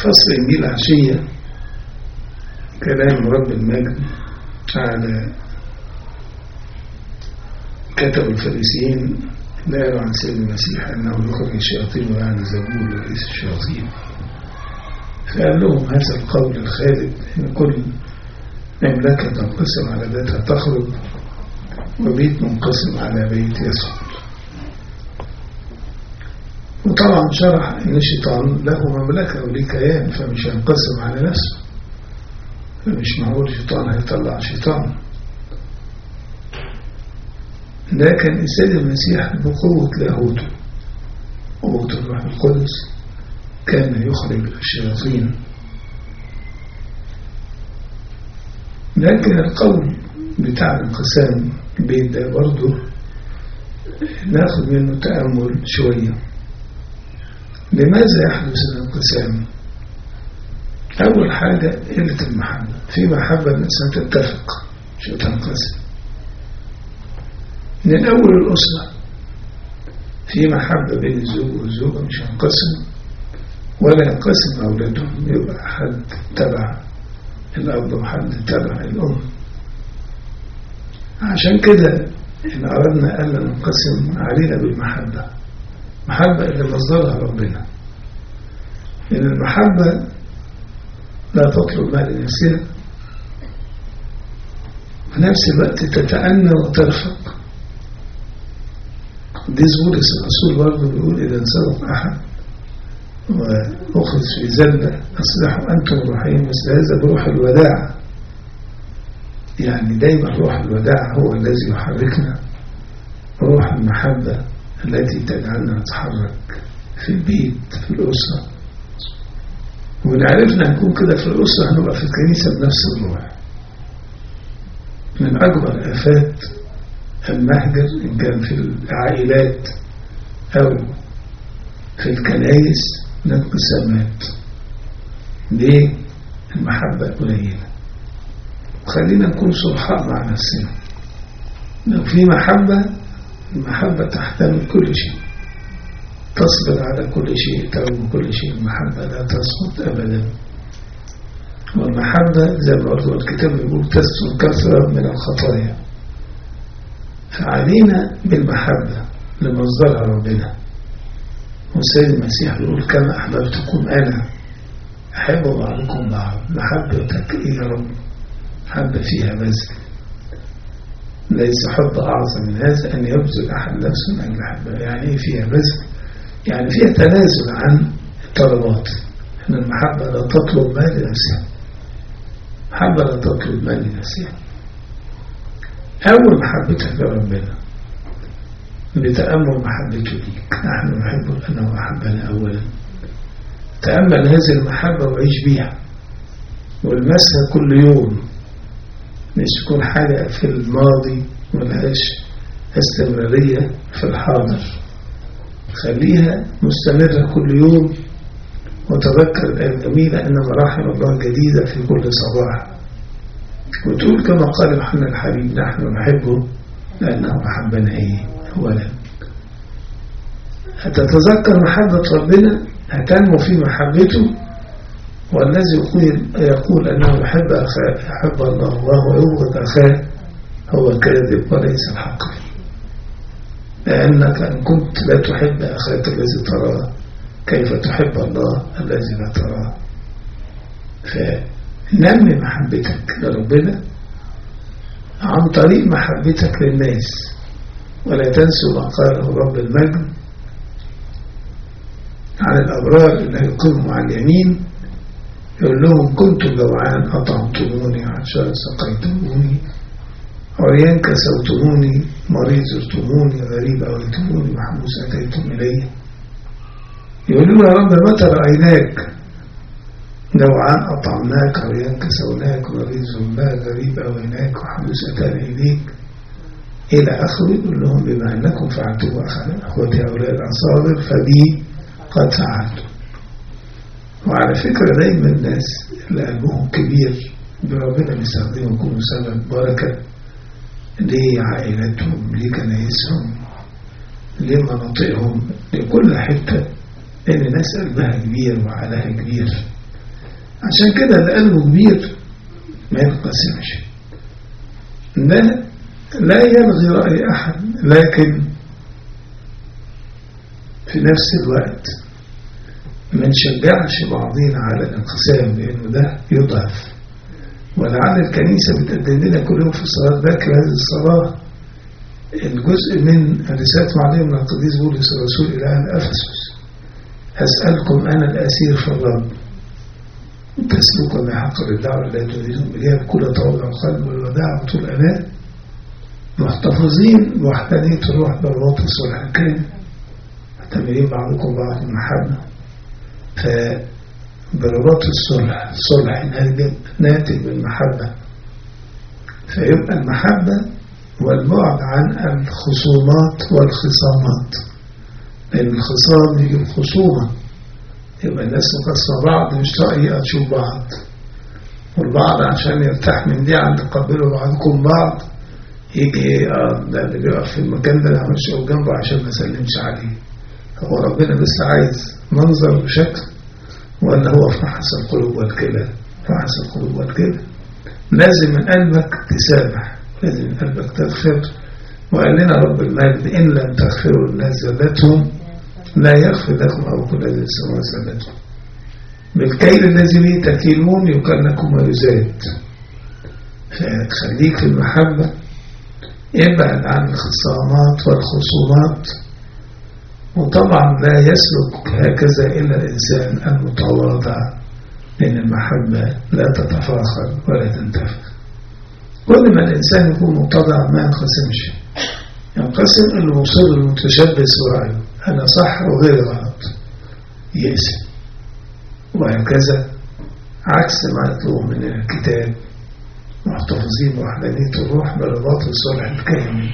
فصل إنجيل عشية كلام رب المجد على كتب الفريسيين لا يرى عن سيد المسيح أنه يخرج الشياطين ويعني زبول رئيس الشياطين فقال لهم هذا القول الخالد إن كل مملكة تنقسم على ذاتها تخرج وبيت منقسم على بيت يسقط وطبعا شرح ان الشيطان له مملكة وليه كيان فمش هينقسم على نفسه فمش معقول الشيطان هيطلع شيطان لكن السيد المسيح بقوة لاهوته قوة الروح القدس كان يخرج الشياطين لكن القول بتاع الانقسام البيت ده برضه ناخد منه تأمل شوية لماذا يحدث الانقسام أول حاجة قلة المحبة في محبة الناس تتفق مش تنقسم من أول الأسرة في محبة بين الزوج والزوجة مش هينقسم ولا ينقسم أولادهم يبقى حد تبع الأب وحد تبع الأم عشان كده إن أردنا ألا ننقسم علينا بالمحبة محبة اللي مصدرها ربنا لأن المحبة لا تطلب ما لنفسها في نفس الوقت تتأنى وترفق دي بولس الرسول برضه بيقول إذا انسرق أحد وأخذ في زلة أصلحوا أنتم روحين مثل هذا بروح الوداع يعني دايما روح الوداع هو الذي يحركنا روح المحبة التي تجعلنا نتحرك في البيت في الأسرة وإن عرفنا نكون كده في الأسرة هنبقى في الكنيسة بنفس الروح من أكبر آفات المهجر إن كان في العائلات أو في الكنائس الانقسامات ليه؟ المحبة قليلة خلينا نكون صلحاء مع نفسنا لو في محبة المحبة تحتمل كل شيء تصبر على كل شيء ترغم كل شيء المحبة لا تسقط أبدا والمحبة زي ما قلت الكتاب يقول تسقط كثرة من الخطايا فعلينا بالمحبة لمصدرها ربنا والسيد المسيح يقول كما أحببتكم أنا أحب بعضكم بعض محبتك إيه يا رب حب فيها بذل ليس حب أعظم من هذا أن يبذل أحد نفسه من أجل حبه يعني إيه فيها بذل يعني فيها تنازل عن الطلبات إن المحبة لا تطلب ما لنفسها محبة لا تطلب ما لنفسها أول محبتك لربنا بتأمل محبته ليك نحن نحب أنه أحبنا أولا تأمل هذه المحبة وعيش بيها والمسها كل يوم مش تكون حاجة في الماضي ملهاش استمرارية في الحاضر خليها مستمرة كل يوم وتذكر الآية الجميلة أن مراحم الله جديدة في كل صباح وتقول كما قال يوحنا الحبيب نحن نحبه لأنه أحبنا إيه أولا هتتذكر محبة ربنا هتنمو في محبته والذي يقول, يقول أنه يحب أخاه يحب الله وهو يبغض أخاه هو كاذب وليس الحق لأنك إن كنت لا تحب أخاك الذي تراه كيف تحب الله الذي لا تراه فنمي محبتك لربنا عن طريق محبتك للناس ولا تنسوا ما قاله رب المجد عن الأبرار اللي هيقيموا على اليمين يقول لهم كنت جوعان أطعمتموني عطشان سقيتموني عريان كسوتموني مريض زرتموني غريب أويتموني محبوس أتيتم إليه يقولون يا رب متى رأيناك جوعان أطعمناك عريان كسوناك مريض زرناك غريب أويناك وحبوس أتانا إليك إلى آخره يقول لهم بما أنكم فعلتم أخوتي هؤلاء الأصابر فبي قد فعلتم وعلى فكرة دايما الناس اللي قلبهم كبير بربنا بيستخدموا يكونوا سبب بركة لعائلاتهم لكنايسهم لمناطقهم لكل حتة لأن الناس قلبها كبير وعلها كبير عشان كده اللي قلبه كبير ما ينقسمش ده لا يلغي رأي أحد لكن في نفس الوقت ما نشجعش بعضينا على الانقسام لأنه ده يضعف ولعل الكنيسة بتقدم لنا كل يوم في الصلاة ذكر هذه الصلاة الجزء من رسالة معلم القديس بولس الرسول إلى أهل أفسس أسألكم أنا الأسير في الرب تسلكوا بحق الدعوة التي تريدون بها بكل تواضع القلب والوداع وطول الأناة محتفظين بوحدانية الروح بالروح الصلح الكامل محتملين بعضكم بعض المحبة فبرباط الصلح الصلح ناتج من المحبة فيبقى المحبة والبعد عن الخصومات والخصامات لأن الخصام يجي الخصومة يبقى الناس مقصة بعض مش طايقة تشوف بعض والبعض عشان يرتاح من دي عند تقبلوا بعضكم بعض يجي اه ده اللي بيقف في المكان ده انا همشي جنبه عشان ما اسلمش عليه هو ربنا بس عايز منظر وشكل ولا هو في محس القلوب والكلى في محس القلوب والكلى لازم من قلبك تسامح لازم من قلبك تغفر وقال لنا رب المجد إن لم تغفروا الناس زلتهم لا يغفر لكم أو كل الذي سمى زلتهم بالكيل الذي به تكيلون يكلكم ويزاد فخليك في المحبة ابعد عن الخصامات والخصومات وطبعا لا يسلك هكذا إلا الإنسان المتواضع لأن المحبة لا تتفاخر ولا تنتفخ كل ما الإنسان يكون متضع ما ينقسمش ينقسم انه مصر المتشبث برأيه أنا صح وغير غلط يأسم وهكذا عكس ما يطلب من الكتاب محتفظين بوحدانية الروح برباط الصلح الكامل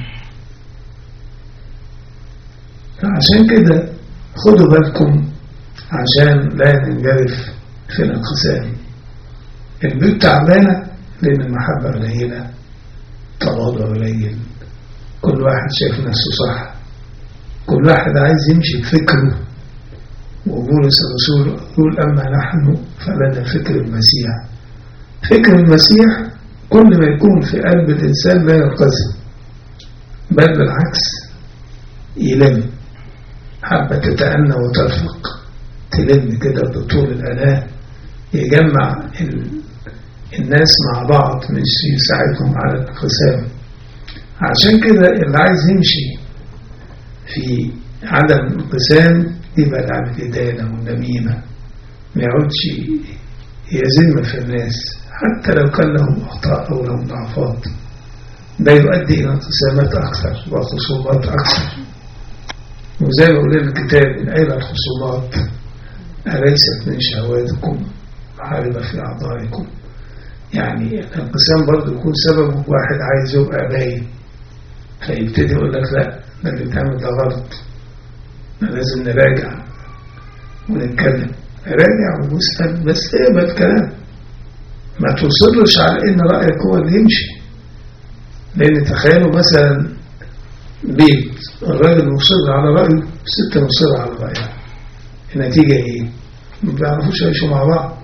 عشان كده خدوا بالكم عشان لا ننجرف في الانقسام البيوت تعبانة لأن المحبة قليلة تواضع قليل كل واحد شايف نفسه صح كل واحد عايز يمشي بفكره وبولس الرسول يقول أما نحن فلنا فكر المسيح فكر المسيح كل ما يكون في قلب الإنسان لا ينقسم بل بالعكس يلم حبة تتأنى وترفق تلم كده بطول الأناة يجمع الناس مع بعض مش يساعدهم على الانقسام عشان كده اللي عايز يمشي في عدم الانقسام يبعد عن الإدانة والنميمة ما يقعدش يزم في الناس حتى لو كان لهم أخطاء أو لهم ضعفات ده يؤدي إلى انقسامات أكثر وخصومات أكثر وزي ما قلنا الكتاب من أين الخصومات أليست من شهواتكم حاربة في أعضائكم يعني الانقسام برضه يكون سببه واحد عايز يبقى باين فيبتدي يقول لك لا ده اللي بتعمل ده غلط لازم نراجع ونتكلم راجع واسأل بس اقبل الكلام ما تصرش على ان رأيك هو اللي يمشي لان تخيلوا مثلا بيت الراجل مصر على رأيه الست مصر على رأيها النتيجة ايه ما بيعرفوش يعيشوا مع بعض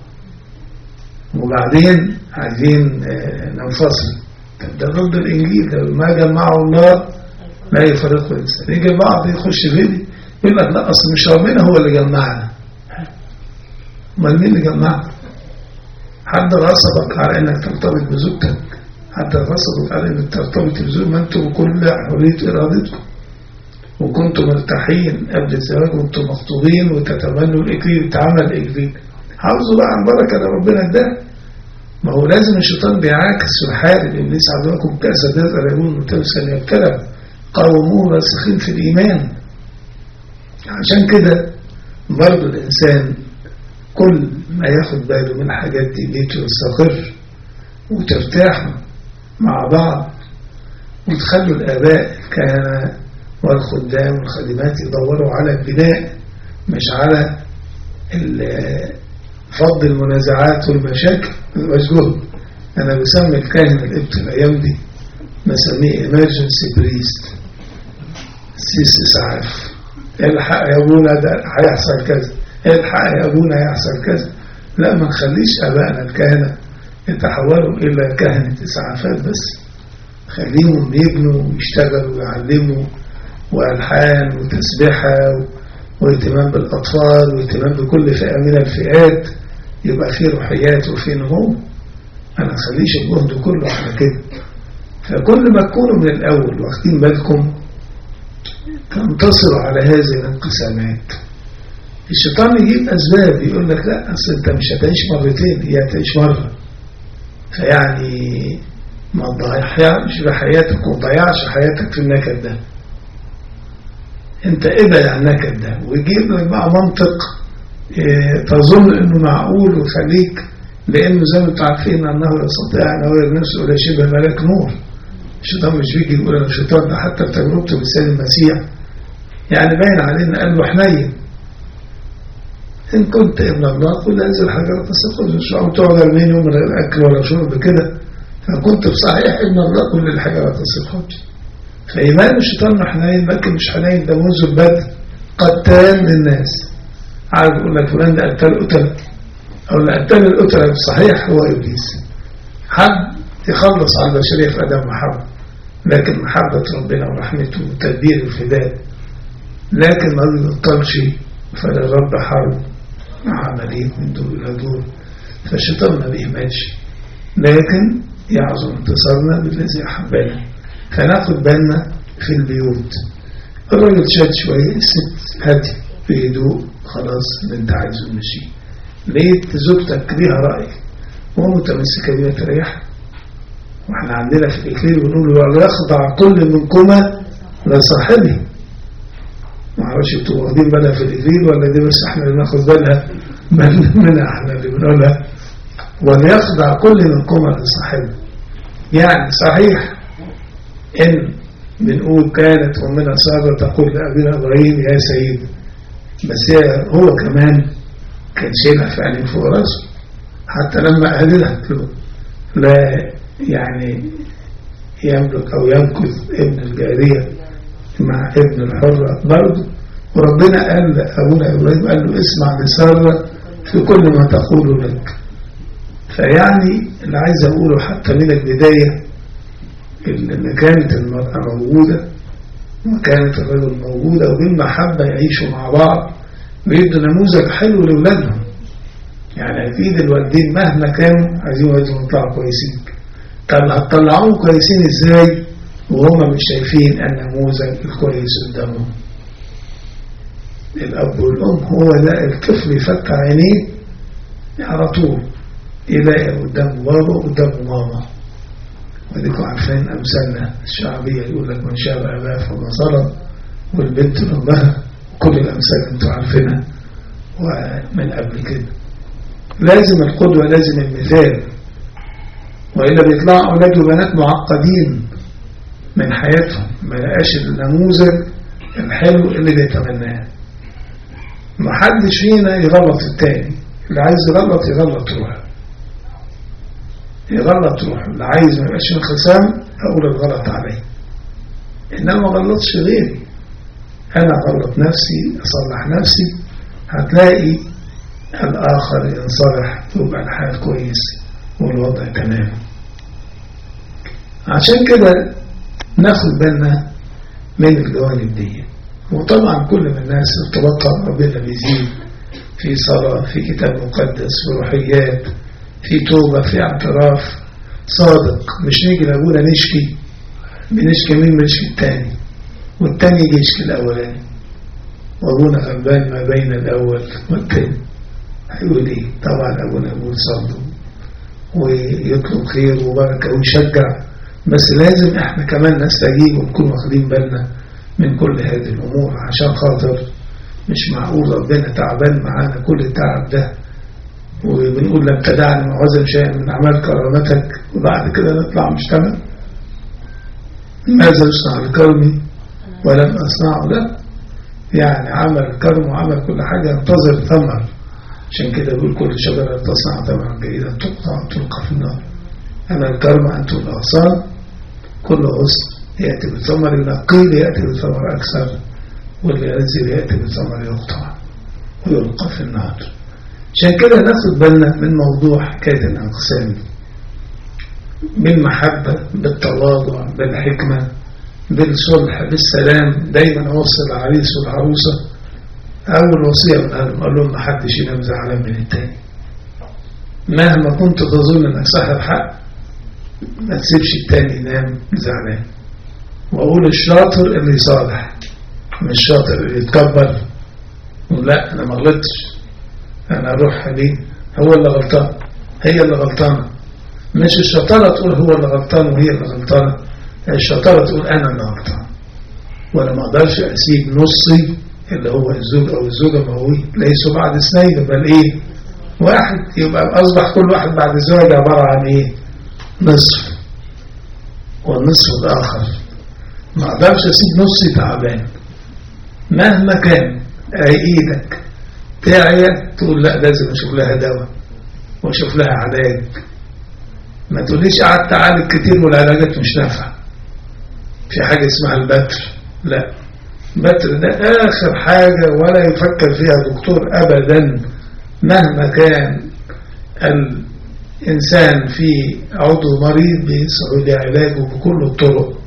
وبعدين عايزين ننفصل طب ده ضد الانجيل ده ما جمعه الله لا يفرقه الانسان يجي بعض يخش فيدي يقول لك لا اصل مش ربنا هو اللي جمعنا امال مين اللي جمعنا حد غصبك على انك ترتبط بزوجتك حد غصبك على انك ترتبط بزوج ما انتم بكل حريه ارادتكم وكنتم مرتاحين قبل الزواج وانتم مخطوبين وتتمنوا الاكليل اتعمل الاكليل حافظوا بقى على البركه اللي ربنا اداها ما هو لازم الشيطان بيعاكس في الحال الابليس عدوكم كأس الرزق يقول متوسل يبتلى قاوموه راسخين في الايمان عشان كده برضه الانسان كل ما ياخد باله من الحاجات دي بيته يستقر وترتاحوا مع بعض وتخلوا الآباء الكهنة والخدام والخادمات يدوروا على البناء مش على فض المنازعات والمشاكل المشغول أنا بسمي الكاهن الإبت الأيام دي بسميه emergency priest سيس إسعاف الحق يا أبونا ده هيحصل كذا الحق يا أبونا هيحصل كذا لا ما نخليش أبائنا الكهنة يتحولوا إلى كهنة إسعافات بس خليهم يبنوا ويشتغلوا ويعلموا وألحان وتسبيحة واهتمام بالأطفال واهتمام بكل فئة من الفئات يبقى في روحيات وفي نمو أنا خليش الجهد كله على كده فكل ما تكونوا من الأول واخدين بالكم تنتصروا على هذه الانقسامات الشيطان يجيب أسباب يقول لك لا أصل أنت مش هتعيش مرتين هي هتعيش مرة فيعني ما تضيعش بحياتك وما تضيعش حياتك في النكد ده انت ابعد عن النكد ده ويجيب لك بقى منطق اه تظن انه معقول ويخليك لانه زي ما انتم عارفين انه يستطيع ان يغير نفسه الى شبه ملاك نور الشيطان مش بيجي يقول انا الشيطان ده حتى في تجربته بلسان المسيح يعني باين علينا قال له حنين إن كنت ابن الله قل هذه الحجرة تسقط مش عم تقعد 40 يوم من غير أكل ولا شرب كده فكنت بصحيح ابن الله كل الحجرة تسقط فإيمان الشيطان حنين لكن مش حنين ده منذ البدء قتال للناس عارف يقول لك فلان ده قتال قتل أو اللي قتال القتل صحيح هو إبليس حد يخلص على البشرية في أدم محبة لكن محبة ربنا ورحمته وتدبير الفداء لكن ما بيبطلش فللرب حرب مع عملية من دور إلى دور فالشيطان ما بيهملش لكن يعظم انتصارنا بالذي أحبنا فناخد بالنا في البيوت الراجل شاد شوية الست هادي بهدوء خلاص اللي انت عايزه مشي لقيت زوجتك ليها رأي ومتمسكة بيها تريح واحنا عندنا في الإكليل بنقول له يخضع كل منكما لصاحبه ما اعرفش انتوا واخدين بالها في الإكليل ولا دي بس احنا اللي بناخد بالها منها احنا اللي بنقولها وليخضع كل منكما لصاحبه يعني صحيح إن بنقول كانت أمنا سارة تقول لأبينا إبراهيم يا سيد بس هو كمان كان شايلها في عينيه فوق راسه حتى لما قالت له لا يعني يملك أو يمكث ابن الجارية مع ابن الحرة برضه وربنا قال لأبونا إبراهيم قال له اسمع لسارة في كل ما تقول لك فيعني اللي عايز أقوله حتى من البداية اللي كانت المرأة موجودة وكانت الرجل موجودة وبالمحبة يعيشوا مع بعض ويدوا نموذج حلو لأولادهم يعني أكيد الوالدين مهما كانوا عايزين ولادهم يطلعوا كويسين طب هتطلعوهم كويسين إزاي وهم مش شايفين النموذج الكويس قدامهم الأب والأم هو ده الطفل يفتح عينيه على طول يلاقي قدامه بابا وقدامه ماما وديكم عارفين أمثالنا الشعبية يقول لك من شاب أباه فما ظلم والبنت ربها كل الأمثال أنتوا عارفينها ومن قبل كده لازم القدوة لازم المثال وإلا بيطلعوا أولاد وبنات معقدين من حياتهم ما لقاش النموذج الحلو اللي بيتمناه ما حدش فينا يغلط التاني اللي عايز يغلط يغلط روحه يغلط روحه اللي عايز ما يبقاش انقسام اقول الغلط عليه انما ما غلطش غيري انا غلط نفسي اصلح نفسي هتلاقي الاخر ينصلح يبقى الحال كويس والوضع تمام عشان كده ناخد بالنا من الجوانب دي وطبعا كل من الناس ارتباطها ربنا بيزيد في صلاة في كتاب مقدس في روحيات في توبة في اعتراف صادق مش نيجي لأبونا نشكي بنشكي مين بنشكي التاني والتاني يجي يشكي الأولاني وأبونا غلبان ما بين الأول والتاني هيقول إيه طبعا أبونا يقول صلوا ويطلب خير وبركة ويشجع بس لازم احنا كمان نستجيب ونكون واخدين بالنا من كل هذه الأمور عشان خاطر مش معقول ربنا تعبان معانا كل التعب ده وبنقول لم تدعني معوزا شيئا من أعمال كرامتك وبعد كده نطلع مش تمام ماذا يصنع لكرمي ولم أصنعه لا يعني عمل كرم وعمل كل حاجة ينتظر ثمر عشان كده بيقول كل شجرة تصنع ثمرا جيدا تقطع وتلقى في النار أما الكرم أنتم الأغصان كل غصن يأتي بثمر نقيل يأتي بثمر أكثر واللي ينزل يأتي بثمر يقطع ويلقى في النار عشان كده ناخد بالنا من موضوع حكاية الانقسام بالمحبة بالتواضع بالحكمة بالصلح بالسلام دايما أوصل العريس والعروسة أول وصية من قال لهم ما حدش ينام زعلان من التاني مهما كنت تظن انك صاحب حق ما تسيبش التاني ينام زعلان واقول الشاطر اللي يصالح مش الشاطر اللي يتكبر لا انا ما غلطتش انا اروح ليه هو اللي غلطان هي اللي غلطانه مش الشطاره تقول هو اللي غلطان وهي اللي غلطانه الشطاره تقول انا اللي غلطان وانا ما اقدرش اسيب نصي اللي هو الزوج او الزوجه ما هو ليسوا بعد اثنين بل ايه واحد يبقى أصبح كل واحد بعد الزواج عبارة عن إيه نصف والنصف الآخر ما أقدرش أسيب نصي تعبان مهما كان أي إيدك تعيا تقول لا لازم أشوف لها دواء وأشوف لها علاج ما تقوليش قعدت أعالج كتير والعلاجات مش نافعة في حاجة اسمها البتر لا البتر ده آخر حاجة ولا يفكر فيها دكتور أبدا مهما كان الإنسان في عضو مريض بيسعود علاجه بكل الطرق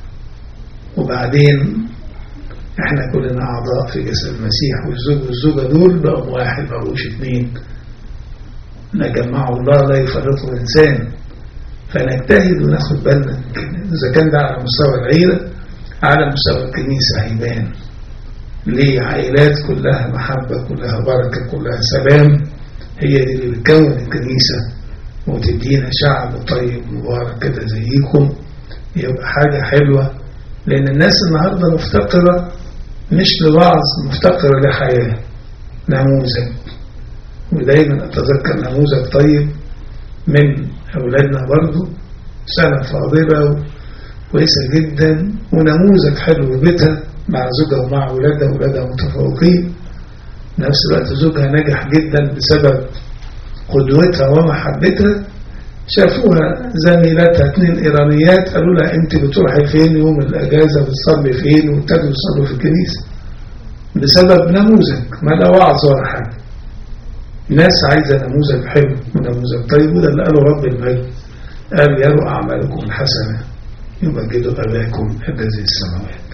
وبعدين احنا كلنا أعضاء في جسد المسيح والزوج والزوجة دول بقوا واحد ما بقوش اثنين نجمعه الله لا يفرقه إنسان فنجتهد وناخد بالنا إذا كان ده على مستوى العيلة على مستوى الكنيسة هيبان ليه عائلات كلها محبة كلها بركة كلها سلام هي دي اللي بتكون الكنيسة وتدينا شعب طيب مبارك كده زيكم يبقى حاجة حلوة لأن الناس النهاردة مفتقرة مش لوعظ مفتقرة لحياة نموذج ودايما أتذكر نموذج طيب من أولادنا برضو سنة فاضلة كويسة جدا ونموذج حلو بيتها مع زوجها ومع أولادها أولادها متفوقين نفس الوقت زوجها نجح جدا بسبب قدوتها ومحبتها شافوها زميلاتها اثنين إيرانيات قالوا لها أنت بتروحي فين يوم الأجازة بتصلي فين وابتدوا يصلوا في الكنيسة بسبب نموذج ما لا وعظ ولا حاجة الناس عايزة نموذج حلو ونموذج طيب وده اللي قاله رب المجد قال يروا أعمالكم الحسنة يمجدوا أباكم الذي السماوات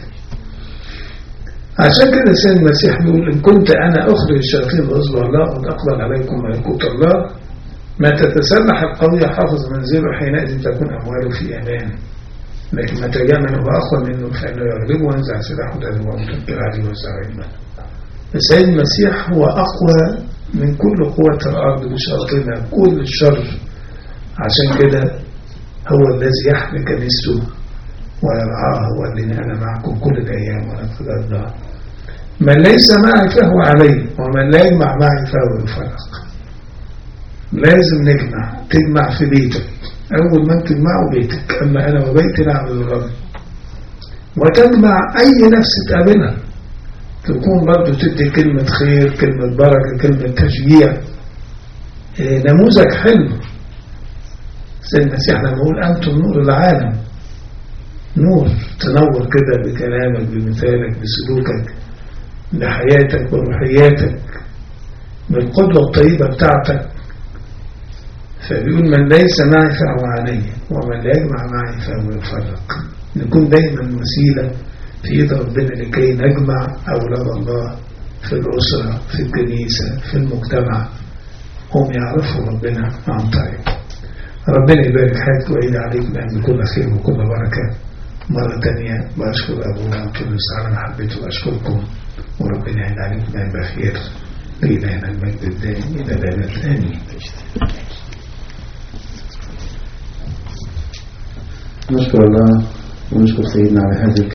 عشان كده سيد المسيح بيقول إن كنت أنا أخرج الشياطين بأصبع الله قد أقبل عليكم ملكوت الله ما تتسلح القوي حافظ منزله حينئذ تكون أمواله في أمان لكن ما تجمع هو أقوى منه فإنه يغلبه وينزع سلاحه ده هو متكبر عليه ويوزع علمه السيد المسيح هو أقوى من كل قوة الأرض بشياطينها كل الشر عشان كده هو الذي يحمي كنيسته ويرعاها وقال لنا أنا معكم كل الأيام ولا تتغدى من ليس معي فهو علي ومن لا يجمع معي فهو يفرق لازم نجمع تجمع في بيتك أول ما تجمعه بيتك أما أنا وبيتي نعبد الرب وتجمع أي نفس تقابلها تكون برضو تدي كلمة خير كلمة بركة كلمة تشجيع إيه نموذج حلو سيد المسيح لما يقول أنتم نور العالم نور تنور كده بكلامك بمثالك بسلوكك بحياتك بروحياتك بالقدوة الطيبة بتاعتك فبيقول من ليس معي فهو علي ومن لا يجمع معي فهو يفرق نكون دايما وسيلة في ايد ربنا لكي نجمع أولاد الله في الأسرة في الكنيسة في المجتمع هم يعرفوا ربنا عن طريق ربنا يبارك حياتك ويعيد عليكم بكل خير وكل بركة مرة تانية بشكر أبونا وكل على محبته وأشكركم وربنا يعيد عليكم دائما بخير لإلهنا المجد الدائم إلى الأبد آمين نشكر الله ونشكر سيدنا على هذه